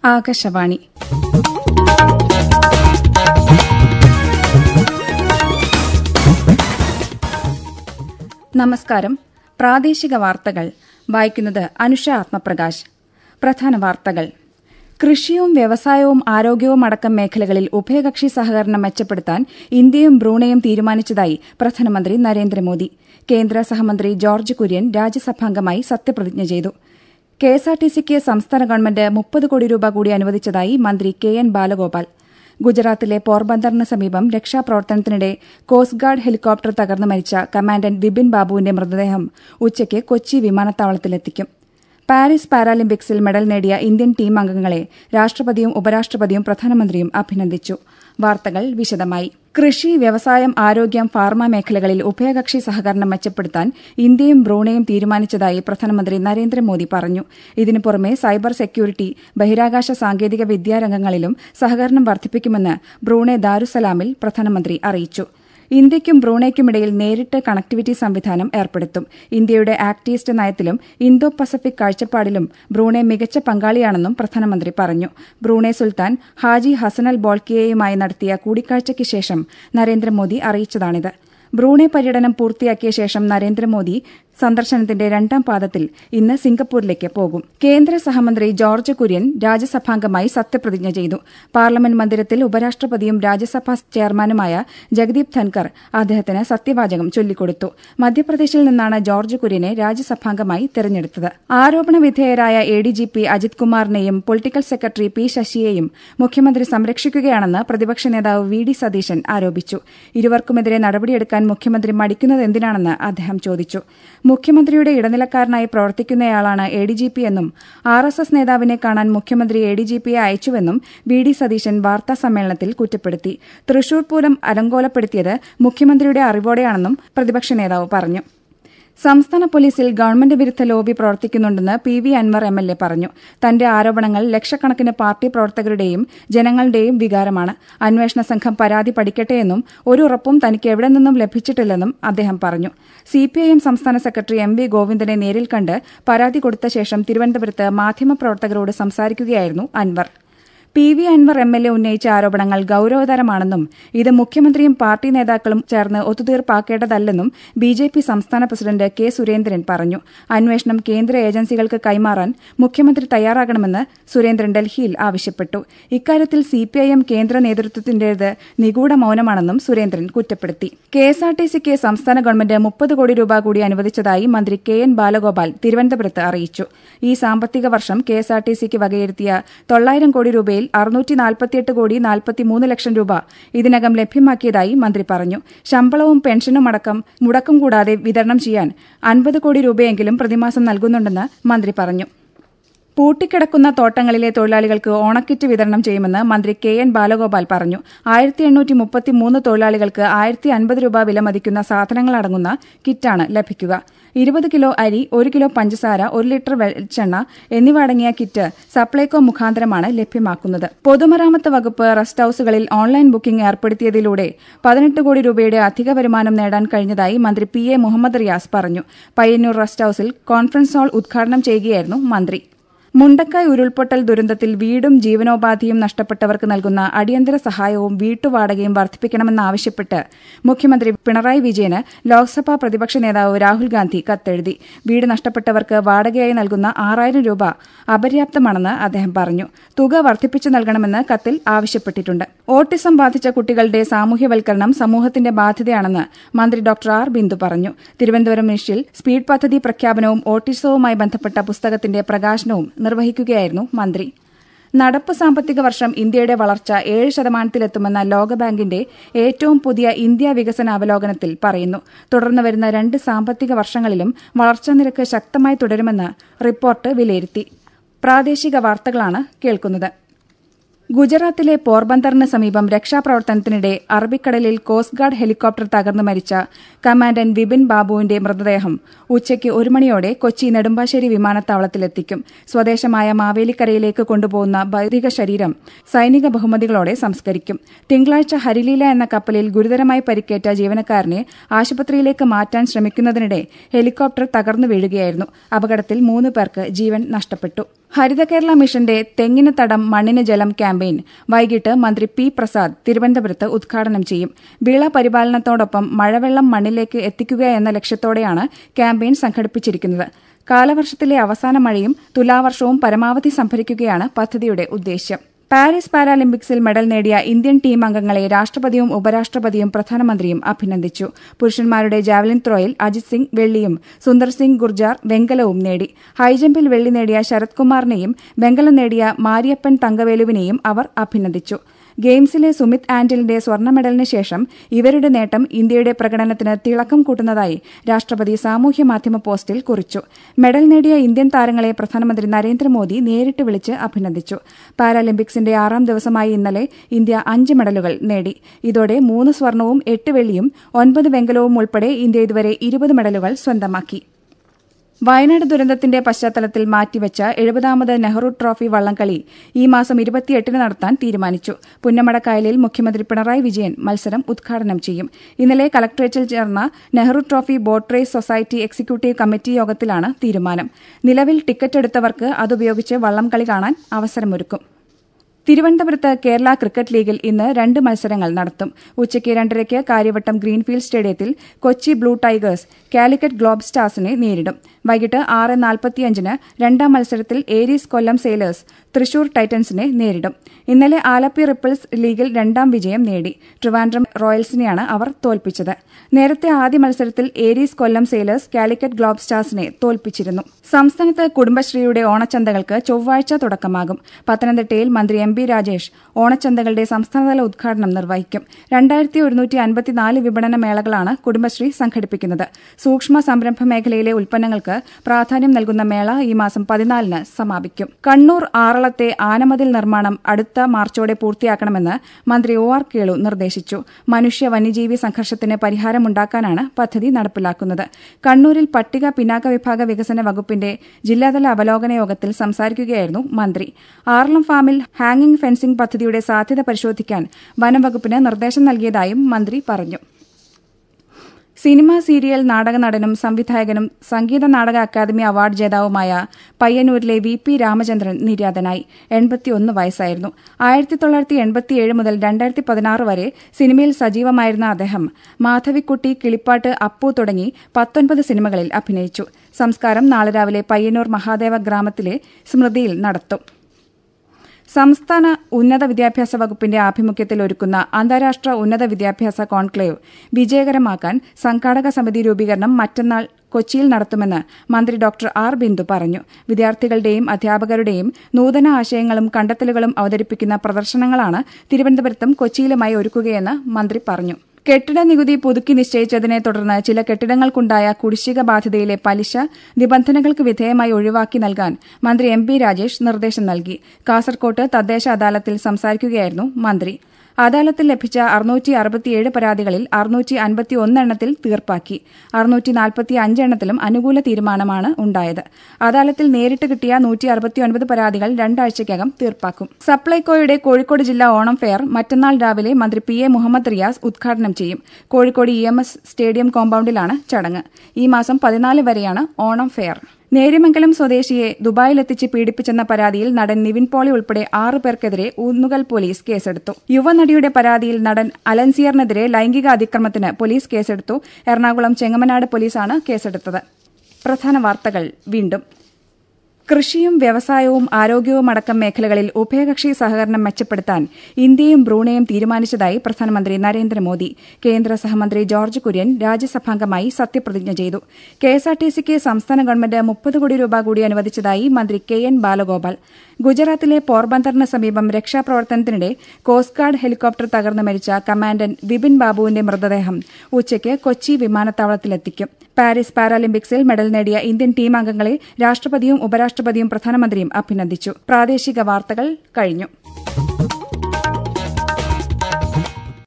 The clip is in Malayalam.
ആകാശവാണി നമസ്കാരം പ്രാദേശിക വാർത്തകൾ വായിക്കുന്നത് അനുഷ ആത്മപ്രകാശ് പ്രധാന വാർത്തകൾ കൃഷിയും വ്യവസായവും ആരോഗ്യവും അടക്കം മേഖലകളിൽ ഉഭയകക്ഷി സഹകരണം മെച്ചപ്പെടുത്താൻ ഇന്ത്യയും ബ്രൂണയും തീരുമാനിച്ചതായി പ്രധാനമന്ത്രി നരേന്ദ്രമോദി കേന്ദ്ര സഹമന്ത്രി ജോർജ് കുര്യൻ രാജ്യസഭാംഗമായി സത്യപ്രതിജ്ഞ ചെയ്തു കെഎസ്ആർടിസിക്ക് സംസ്ഥാന ഗവൺമെന്റ് മുപ്പത് കോടി രൂപ കൂടി അനുവദിച്ചതായി മന്ത്രി കെ എൻ ബാലഗോപാൽ ഗുജറാത്തിലെ പോർബന്തറിന് സമീപം രക്ഷാപ്രവർത്തനത്തിനിടെ കോസ്റ്റ് ഗാർഡ് ഹെലികോപ്റ്റർ തകർന്നു മരിച്ച കമാൻഡന്റ് വിപിൻ ബാബുവിന്റെ മൃതദേഹം ഉച്ചയ്ക്ക് കൊച്ചി വിമാനത്താവളത്തിലെത്തിക്കും പാരീസ് പാരാലിമ്പിക്സിൽ മെഡൽ നേടിയ ഇന്ത്യൻ ടീം അംഗങ്ങളെ രാഷ്ട്രപതിയും ഉപരാഷ്ട്രപതിയും പ്രധാനമന്ത്രിയും അഭിനന്ദിച്ചു വാർത്തകൾ വിശദമായി കൃഷി വ്യവസായം ആരോഗ്യം ഫാർമ മേഖലകളിൽ ഉഭയകക്ഷി സഹകരണം മെച്ചപ്പെടുത്താൻ ഇന്ത്യയും ബ്രൂണയും തീരുമാനിച്ചതായി പ്രധാനമന്ത്രി നരേന്ദ്രമോദി പറഞ്ഞു ഇതിനു പുറമെ സൈബർ സെക്യൂരിറ്റി ബഹിരാകാശ സാങ്കേതിക വിദ്യാരംഗങ്ങളിലും സഹകരണം വർദ്ധിപ്പിക്കുമെന്ന് ബ്രൂണെ ദാരുസലാമിൽ പ്രധാനമന്ത്രി അറിയിച്ചു ഇന്ത്യയ്ക്കും ബ്രൂണയ്ക്കുമിടയിൽ നേരിട്ട് കണക്ടിവിറ്റി സംവിധാനം ഏർപ്പെടുത്തും ഇന്ത്യയുടെ ആക്ട് ഈസ്റ്റ് നയത്തിലും ഇന്തോ പസഫിക് കാഴ്ചപ്പാടിലും ബ്രൂണെ മികച്ച പങ്കാളിയാണെന്നും പ്രധാനമന്ത്രി പറഞ്ഞു ബ്രൂണെ സുൽത്താൻ ഹാജി ഹസനൽ ബോൾക്കിയയുമായി നടത്തിയ കൂടിക്കാഴ്ചയ്ക്ക് ശേഷം നരേന്ദ്രമോദി അറിയിച്ചതാണിത് ബ്രൂണെ പര്യടനം പൂർത്തിയാക്കിയ ശേഷം നരേന്ദ്രമോദി സന്ദർശനത്തിന്റെ രണ്ടാം പാദത്തിൽ ഇന്ന് സിംഗപ്പൂരിലേക്ക് പോകും കേന്ദ്ര സഹമന്ത്രി ജോർജ് കുര്യൻ രാജ്യസഭാംഗമായി സത്യപ്രതിജ്ഞ ചെയ്തു പാർലമെന്റ് മന്ദിരത്തിൽ ഉപരാഷ്ട്രപതിയും രാജ്യസഭാ ചെയർമാനുമായ ജഗദീപ് ധൻകർ അദ്ദേഹത്തിന് സത്യവാചകം ചൊല്ലിക്കൊടുത്തു മധ്യപ്രദേശിൽ നിന്നാണ് ജോർജ് കുര്യനെ രാജ്യസഭാംഗമായി തെരഞ്ഞെടുത്തത് ആരോപണ വിധേയരായ A D G P Ajith കുമാറിനെയും പൊളിറ്റിക്കൽ സെക്രട്ടറി പി ശശിയെയും മുഖ്യമന്ത്രി സംരക്ഷിക്കുകയാണെന്ന് പ്രതിപക്ഷ നേതാവ് വി ഡി സതീശൻ ആരോപിച്ചു ഇരുവർക്കുമെതിരെ നടപടിയെടുക്കാൻ മുഖ്യമന്ത്രി മടിക്കുന്നതെന്തിനാണെന്ന് അദ്ദേഹം ചോദിച്ചു മുഖ്യമന്ത്രിയുടെ ഇടനിലക്കാരനായി പ്രവർത്തിക്കുന്നയാളാണ് എ ഡി ജി പി എന്നും ആർ എസ് എസ് നേതാവിനെ കാണാൻ മുഖ്യമന്ത്രി എ ഡി ജി പിയെ അയച്ചുവെന്നും വി ഡി സതീശൻ വാർത്താസമ്മേളനത്തിൽ കുറ്റപ്പെടുത്തി തൃശൂർ പൂരം അലങ്കോലപ്പെടുത്തിയത് മുഖ്യമന്ത്രിയുടെ അറിവോടെയാണെന്നും പ്രതിപക്ഷ നേതാവ് പറഞ്ഞു സംസ്ഥാന പോലീസിൽ ഗവൺമെന്റ് വിരുദ്ധ ലോബി പ്രവർത്തിക്കുന്നുണ്ടെന്ന് P V Anvar M L A പറഞ്ഞു തന്റെ ആരോപണങ്ങൾ ലക്ഷക്കണക്കിന് പാർട്ടി പ്രവർത്തകരുടെയും ജനങ്ങളുടെയും വികാരമാണ് അന്വേഷണ സംഘം പരാതി പഠിക്കട്ടെയെന്നും ഒരു ഉറപ്പും തനിക്ക് എവിടെ നിന്നും ലഭിച്ചിട്ടില്ലെന്നും അദ്ദേഹം പറഞ്ഞു സിപിഐഎം സംസ്ഥാന സെക്രട്ടറി എം വി ഗോവിന്ദനെ നേരിൽ കണ്ട് പരാതി കൊടുത്ത ശേഷം തിരുവനന്തപുരത്ത് മാധ്യമപ്രവർത്തകരോട് സംസാരിക്കുകയായിരുന്നു Anvar P V Anvar M L A ഉന്നയിച്ച ആരോപണങ്ങൾ ഗൌരവതരമാണെന്നും ഇത് മുഖ്യമന്ത്രിയും പാർട്ടി നേതാക്കളും ചേർന്ന് ഒത്തുതീർപ്പാക്കേണ്ടതല്ലെന്നും ബി ജെ പി സംസ്ഥാന പ്രസിഡന്റ് കെ സുരേന്ദ്രൻ പറഞ്ഞു അന്വേഷണം കേന്ദ്ര ഏജൻസികൾക്ക് കൈമാറാൻ മുഖ്യമന്ത്രി തയ്യാറാകണമെന്ന് സുരേന്ദ്രൻ ഡൽഹിയിൽ ആവശ്യപ്പെട്ടു ഇക്കാര്യത്തിൽ സിപിഐഎം കേന്ദ്ര നേതൃത്വത്തിന്റേത് നിഗൂഢ മൌനമാണെന്നും സുരേന്ദ്രൻ കുറ്റപ്പെടുത്തി കെഎസ്ആർടിസിക്ക് സംസ്ഥാന ഗവൺമെന്റ് മുപ്പത് കോടി രൂപ കൂടി അനുവദിച്ചതായി മന്ത്രി കെ എൻ ബാലഗോപാൽ തിരുവനന്തപുരത്ത് അറിയിച്ചു ഈ സാമ്പത്തിക വർഷം കെഎസ്ആർടിസിക്ക് വകയിരുത്തിയ തൊള്ളായിരം കോടി രൂപയിൽ അറുന്നൂറ്റി നാൽപ്പത്തിയെട്ട് കോടി നാൽപ്പത്തിമൂന്ന് ലക്ഷം രൂപ ഇതിനകം ലഭ്യമാക്കിയതായി മന്ത്രി പറഞ്ഞു ശമ്പളവും പെൻഷനും അടക്കം മുടക്കം കൂടാതെ വിതരണം ചെയ്യാൻ അൻപത് കോടി രൂപയെങ്കിലും പ്രതിമാസം നൽകുന്നുണ്ടെന്ന് മന്ത്രി പറഞ്ഞു പൂട്ടിക്കിടക്കുന്ന തോട്ടങ്ങളിലെ തൊഴിലാളികൾക്ക് ഓണക്കിറ്റ് വിതരണം ചെയ്യുമെന്ന് മന്ത്രി കെ എൻ ബാലഗോപാൽ പറഞ്ഞു ആയിരത്തി എണ്ണൂറ്റി മുപ്പത്തിമൂന്ന് തൊഴിലാളികൾക്ക് ആയിരത്തി അൻപത് രൂപ വിലമതിക്കുന്ന സാധനങ്ങളടങ്ങുന്ന കിറ്റാണ് ലഭിക്കുക ഇരുപത് കിലോ അരി ഒരു കിലോ പഞ്ചസാര ഒരു ലിറ്റർ വെളിച്ചെണ്ണ എന്നിവ അടങ്ങിയ കിറ്റ് സപ്ലൈകോ മുഖാന്തരമാണ് ലഭ്യമാക്കുന്നത് പൊതുമരാമത്ത് വകുപ്പ് റെസ്റ്റ് ഹൌസുകളിൽ ഓൺലൈൻ ബുക്കിംഗ് ഏർപ്പെടുത്തിയതിലൂടെ പതിനെട്ട് കോടി രൂപയുടെ അധിക വരുമാനം നേടാൻ കഴിഞ്ഞതായി മന്ത്രി പി എ മുഹമ്മദ് റിയാസ് പറഞ്ഞു പയ്യന്നൂർ റെസ്റ്റ് ഹൌസിൽ കോൺഫറൻസ് ഹാൾ ഉദ്ഘാടനം ചെയ്യുകയായിരുന്നു മന്ത്രി മുണ്ടക്കായ് ഉരുൾപൊട്ടൽ ദുരന്തത്തിൽ വീടും ജീവനോപാധിയും നഷ്ടപ്പെട്ടവർക്ക് നൽകുന്ന അടിയന്തര സഹായവും വീട്ടുവാടകയും വർദ്ധിപ്പിക്കണമെന്നാവശ്യപ്പെട്ട് മുഖ്യമന്ത്രി പിണറായി വിജയന് ലോക്സഭാ പ്രതിപക്ഷ നേതാവ് രാഹുൽ ഗാന്ധി കത്തെഴുതി വീട് നഷ്ടപ്പെട്ടവർക്ക് വാടകയായി നൽകുന്ന ആറായിരം രൂപ അപര്യാപ്തമാണെന്ന് അദ്ദേഹം പറഞ്ഞു തുക വർദ്ധിപ്പിച്ചു നൽകണമെന്ന് കത്തിൽ ആവശ്യപ്പെട്ടിട്ടുണ്ട് ഓട്ടിസം ബാധിച്ച കുട്ടികളുടെ സാമൂഹ്യവൽക്കരണം സമൂഹത്തിന്റെ ബാധ്യതയാണെന്ന് മന്ത്രി ഡോക്ടർ ആർ ബിന്ദു പറഞ്ഞു തിരുവനന്തപുരം മിഷിൽ സ്പീഡ് പദ്ധതി പ്രഖ്യാപനവും ഓട്ടിസവുമായി ബന്ധപ്പെട്ട പുസ്തകത്തിന്റെ പ്രകാശനവും നിർവഹിക്കുകയായിരുന്നു മന്ത്രി നടപ്പ് സാമ്പത്തിക വർഷം ഇന്ത്യയുടെ വളർച്ച ഏഴ് ശതമാനത്തിലെത്തുമെന്ന ലോകബാങ്കിന്റെ ഏറ്റവും പുതിയ ഇന്ത്യ വികസന അവലോകനത്തിൽ പറയുന്നു തുടർന്ന് വരുന്ന രണ്ട് സാമ്പത്തിക വർഷങ്ങളിലും വളർച്ചാ നിരക്ക് ശക്തമായി തുടരുമെന്ന് റിപ്പോർട്ട് വിലയിരുത്തി പ്രാദേശിക വാർത്തകളാണ് കേൾക്കുന്നത് ഗുജറാത്തിലെ പോർബന്തറിന് സമീപം രക്ഷാപ്രവർത്തനത്തിനിടെ അറബിക്കടലിൽ കോസ്റ്റ് ഗാർഡ് ഹെലികോപ്റ്റർ തകർന്നു മരിച്ച കമാൻഡന്റ് വിപിൻ ബാബുവിന്റെ മൃതദേഹം ഉച്ചയ്ക്ക് ഒരു മണിയോടെ കൊച്ചി നെടുമ്പാശ്ശേരി വിമാനത്താവളത്തിലെത്തിക്കും സ്വദേശമായ മാവേലിക്കരയിലേക്ക് കൊണ്ടുപോകുന്ന ഭൗതിക ശരീരം സൈനിക ബഹുമതികളോടെ സംസ്കരിക്കും തിങ്കളാഴ്ച ഹരിലീല എന്ന കപ്പലിൽ ഗുരുതരമായി പരിക്കേറ്റ ജീവനക്കാരനെ ആശുപത്രിയിലേക്ക് മാറ്റാൻ ശ്രമിക്കുന്നതിനിടെ ഹെലികോപ്റ്റർ തകർന്നു വീഴുകയായിരുന്നു അപകടത്തിൽ മൂന്ന് പേർക്ക് ജീവൻ നഷ്ടപ്പെട്ടു ഹരിത കേരള മിഷന്റെ തെങ്ങിന് തടം മണ്ണിന് ജലം ക്യാമ്പയിൻ വൈകിട്ട് മന്ത്രി പി പ്രസാദ് തിരുവനന്തപുരത്ത് ഉദ്ഘാടനം ചെയ്യും വിള പരിപാലനത്തോടൊപ്പം മഴവെള്ളം മണ്ണിലേക്ക് എത്തിക്കുക എന്ന ലക്ഷ്യത്തോടെയാണ് ക്യാമ്പയിൻ സംഘടിപ്പിച്ചിരിക്കുന്നത് കാലവർഷത്തിലെ അവസാന മഴയും തുലാവർഷവും പരമാവധി സംഭരിക്കുകയാണ് പദ്ധതിയുടെ ഉദ്ദേശ്യം പാരീസ് പാരാലിമ്പിക്സിൽ മെഡൽ നേടിയ ഇന്ത്യൻ ടീം അംഗങ്ങളെ രാഷ്ട്രപതിയും ഉപരാഷ്ട്രപതിയും പ്രധാനമന്ത്രിയും അഭിനന്ദിച്ചു പുരുഷന്മാരുടെ ജാവലിൻ ത്രോയിൽ അജിത് സിംഗ് വെള്ളിയും സുന്ദർ സിംഗ് ഗുർജാർ വെങ്കലവും നേടി ഹൈജമ്പിൽ വെള്ളി നേടിയ ശരത് കുമാറിനെയും വെങ്കലം നേടിയ മാരിയപ്പൻ തങ്കവേലുവിനെയും അവർ അഭിനന്ദിച്ചു ഗെയിംസിലെ സുമിത് ആന്റലിന്റെ സ്വർണ്ണ മെഡലിന് ശേഷം ഇവരുടെ നേട്ടം ഇന്ത്യയുടെ പ്രകടനത്തിന് തിളക്കം കൂട്ടുന്നതായി രാഷ്ട്രപതി സാമൂഹ്യ മാധ്യമ പോസ്റ്റിൽ കുറിച്ചു മെഡൽ നേടിയ ഇന്ത്യൻ താരങ്ങളെ പ്രധാനമന്ത്രി നരേന്ദ്രമോദി നേരിട്ട് വിളിച്ച് അഭിനന്ദിച്ചു പാരാലിമ്പിക്സിന്റെ ആറാം ദിവസമായ ഇന്നലെ ഇന്ത്യ അഞ്ച് മെഡലുകൾ നേടി ഇതോടെ മൂന്ന് സ്വർണവും എട്ട് വെള്ളിയും ഒൻപത് വെങ്കലവും ഉൾപ്പെടെ ഇന്ത്യ ഇതുവരെ ഇരുപത് മെഡലുകൾ സ്വന്തമാക്കി വയനാട് ദുരന്തത്തിന്റെ പശ്ചാത്തലത്തിൽ മാറ്റിവെച്ച എഴുപതാമത് നെഹ്റു ട്രോഫി വള്ളംകളി ഈ മാസം ഇരുപത്തിയെട്ടിന് നടത്താൻ തീരുമാനിച്ചു പുന്നമടക്കായലിൽ മുഖ്യമന്ത്രി പിണറായി വിജയൻ മത്സരം ഉദ്ഘാടനം ചെയ്യും ഇന്നലെ കലക്ട്രേറ്റിൽ ചേർന്ന Nehru trophy boat race society executive committee യോഗത്തിലാണ് തീരുമാനം നിലവിൽ ടിക്കറ്റ് എടുത്തവർക്ക് അതുപയോഗിച്ച് വള്ളംകളി കാണാൻ അവസരമൊരുക്കും തിരുവനന്തപുരത്ത് കേരള ക്രിക്കറ്റ് ലീഗിൽ ഇന്ന് രണ്ട് മത്സരങ്ങൾ നടത്തും ഉച്ചയ്ക്ക് രണ്ടരയ്ക്ക് കാര്യവട്ടം ഗ്രീൻഫീൽഡ് സ്റ്റേഡിയത്തിൽ Kochi blue tigers Calicut globe സ്റ്റാർസിനെ നേരിടും വൈകിട്ട് ആറ് നാൽപ്പത്തിയഞ്ചിന് രണ്ടാം മത്സരത്തിൽ ഏരീസ് കൊല്ലം സെയിലേഴ്സ് തൃശൂർ ടൈറ്റൻസിനെ നേരിടും ഇന്നലെ ആലപ്പി റിപ്പിൾസ് ലീഗിൽ രണ്ടാം വിജയം നേടി ട്രിവാൻഡ്രം റോയൽസിനെയാണ് അവർ തോൽപ്പിച്ചത് നേരത്തെ ആദ്യ മത്സരത്തിൽ Aries Kollam sailors Calicut globe സ്റ്റാർസിനെ തോൽപ്പിച്ചിരുന്നു സംസ്ഥാനത്ത് കുടുംബശ്രീയുടെ ഓണച്ചന്തകൾക്ക് ചൊവ്വാഴ്ച തുടക്കമാകും പത്തനംതിട്ടയിൽ മന്ത്രി എം ബി രാജേഷ് ഓണച്ചന്തകളുടെ സംസ്ഥാനതല ഉദ്ഘാടനം നിർവഹിക്കും രണ്ടായിരത്തി ഒരുന്നൂറ്റി അൻപത്തിനാല് വിപണന മേളകളാണ് കുടുംബശ്രീ സംഘടിപ്പിക്കുന്നത് സൂക്ഷ്മ സംരംഭ മേഖലയിലെ ഉൽപ്പന്നങ്ങൾക്ക് പ്രാധാന്യം നൽകുന്ന മേള ഈ മാസം പതിനാലിന് സമാപിക്കും കണ്ണൂർ ആറളത്തെ ആനമതിൽ നിർമ്മാണം അടുത്ത മാർച്ചോടെ പൂർത്തിയാക്കണമെന്ന് മന്ത്രി ഒ ആർ കേളു നിർദ്ദേശിച്ചു മനുഷ്യ വന്യജീവി സംഘർഷത്തിന് പരിഹാരമുണ്ടാക്കാനാണ് പദ്ധതി നടപ്പിലാക്കുന്നത് കണ്ണൂരിൽ പട്ടിക പിന്നാക്ക വിഭാഗ വികസന വകുപ്പിന്റെ ജില്ലാതല അവലോകന യോഗത്തിൽ സംസാരിക്കുകയായിരുന്നു മന്ത്രി ആറളം ഫാമിൽ ഹാങ്ങിംഗ് ഫെൻസിംഗ് പദ്ധതിയുടെ സാധ്യത പരിശോധിക്കാൻ വനംവകുപ്പിന് നിർദ്ദേശം നൽകിയതായും മന്ത്രി പറഞ്ഞു സിനിമ സീരിയൽ നാടക നടനും സംവിധായകനും സംഗീത നാടക അക്കാദമി അവാർഡ് ജേതാവുമായ പയ്യന്നൂരിലെ വി പി രാമചന്ദ്രൻ നിര്യാതനായി എൺപത്തിയൊന്ന് വയസ്സായിരുന്നു ആയിരത്തി തൊള്ളായിരത്തി എൺപത്തിയേഴ് മുതൽ രണ്ടായിരത്തി പതിനാറ് വരെ സിനിമയിൽ സജീവമായിരുന്ന അദ്ദേഹം മാധവിക്കുട്ടി കിളിപ്പാട്ട് അപ്പു തുടങ്ങി പത്തൊൻപത് സിനിമകളിൽ അഭിനയിച്ചു സംസ്കാരം നാളെ രാവിലെ പയ്യന്നൂർ മഹാദേവ ഗ്രാമത്തിലെ സ്മൃതിയിൽ നടത്തും സംസ്ഥാന ഉന്നത വിദ്യാഭ്യാസ വകുപ്പിന്റെ ആഭിമുഖ്യത്തിൽ ഒരുക്കുന്ന അന്താരാഷ്ട്ര ഉന്നത വിദ്യാഭ്യാസ കോൺക്ലേവ് വിജയകരമാക്കാൻ സംഘാടക സമിതി രൂപീകരണം മറ്റന്നാൾ കൊച്ചിയിൽ നടത്തുമെന്ന് മന്ത്രി ഡോക്ടർ ആർ ബിന്ദു പറഞ്ഞു വിദ്യാർത്ഥികളുടെയും അധ്യാപകരുടെയും നൂതന ആശയങ്ങളും കണ്ടെത്തലുകളും അവതരിപ്പിക്കുന്ന പ്രദർശനങ്ങളാണ് തിരുവനന്തപുരത്തും കൊച്ചിയിലുമായി ഒരുക്കുകയെന്ന് മന്ത്രി പറഞ്ഞു കെട്ടിട നികുതി പുതുക്കി നിശ്ചയിച്ചതിനെ തുടർന്ന് ചില കെട്ടിടങ്ങൾക്കുണ്ടായ കുടിശ്ശിക ബാധ്യതയിലെ പലിശ നിബന്ധനകൾക്ക് വിധേയമായി ഒഴിവാക്കി നൽകാൻ മന്ത്രി എം പി രാജേഷ് നിർദ്ദേശം നൽകി കാസർകോട്ട് തദ്ദേശ അദാലത്തിൽ സംസാരിക്കുകയായിരുന്നു മന്ത്രി അദാലത്തിൽ ലഭിച്ച അറുന്നൂറ്റി അറുപത്തിയേഴ് പരാതികളിൽ അറുന്നൂറ്റി അൻപത്തി എണ്ണത്തിൽ തീർപ്പാക്കി അറുന്നൂറ്റി നാൽപ്പത്തി അഞ്ചെണ്ണത്തിലും അനുകൂല തീരുമാനമാണ് ഉണ്ടായത് അദാലത്തിൽ നേരിട്ട് കിട്ടിയ നൂറ്റി അറുപത്തിയൊൻപത് പരാതികൾ രണ്ടാഴ്ചയ്ക്കകം തീർപ്പാക്കും സപ്ലൈകോയുടെ കോഴിക്കോട് ജില്ലാ ഓണം ഫെയർ മറ്റന്നാൾ രാവിലെ മന്ത്രി പി എ മുഹമ്മദ് റിയാസ് ഉദ്ഘാടനം ചെയ്യും Kozhikode E M S stadium കോമ്പൌണ്ടിലാണ് ചടങ്ങ് ഈ മാസം പതിനാല് വരെയാണ് ഓണം ഫെയർ നേര്യമംഗലം സ്വദേശിയെ ദുബായിലെത്തിച്ച് പീഡിപ്പിച്ചെന്ന പരാതിയിൽ നടൻ നിവിൻ പോളി ഉൾപ്പെടെ ആറ് പേർക്കെതിരെ ഊന്നുകൽ പോലീസ് കേസെടുത്തു യുവനടിയുടെ പരാതിയിൽ നടൻ അലൻസിയറിനെതിരെ ലൈംഗിക അതിക്രമത്തിന് പോലീസ് കേസെടുത്തു എറണാകുളം ചെങ്ങമനാട് പോലീസാണ് കേസെടുത്തത് പ്രധാന വാർത്തകൾ വീണ്ടും കൃഷിയും വ്യവസായവും ആരോഗ്യവും അടക്കം മേഖലകളിൽ ഉഭയകക്ഷി സഹകരണം മെച്ചപ്പെടുത്താൻ ഇന്ത്യയും ബ്രൂണയും തീരുമാനിച്ചതായി പ്രധാനമന്ത്രി നരേന്ദ്രമോദി കേന്ദ്ര സഹമന്ത്രി ജോർജ് കുര്യൻ രാജ്യസഭാംഗമായി സത്യപ്രതിജ്ഞ ചെയ്തു കെഎസ്ആർടിസിക്ക് സംസ്ഥാന ഗവൺമെന്റ് മുപ്പത് കോടി രൂപ കൂടി അനുവദിച്ചതായി മന്ത്രി കെ എൻ ബാലഗോപാൽ ഗുജറാത്തിലെ പോർബന്തറിന് സമീപം രക്ഷാപ്രവർത്തനത്തിനിടെ കോസ്റ്റ് ഗാർഡ് ഹെലികോപ്റ്റർ തകർന്നു മരിച്ച കമാൻഡന്റ് വിപിൻ ബാബുവിന്റെ മൃതദേഹം ഉച്ചയ്ക്ക് കൊച്ചി വിമാനത്താവളത്തിലെത്തിക്കും പാരീസ് പാരാലിമ്പിക്സിൽ മെഡൽ നേടിയ ഇന്ത്യൻ ടീം അംഗങ്ങളെ രാഷ്ട്രപതിയും ഉപരാഷ്ട്രപതിയും പ്രധാനമന്ത്രിയും അഭിനന്ദിച്ചു പ്രാദേശിക വാർത്തകൾ കഴിഞ്ഞു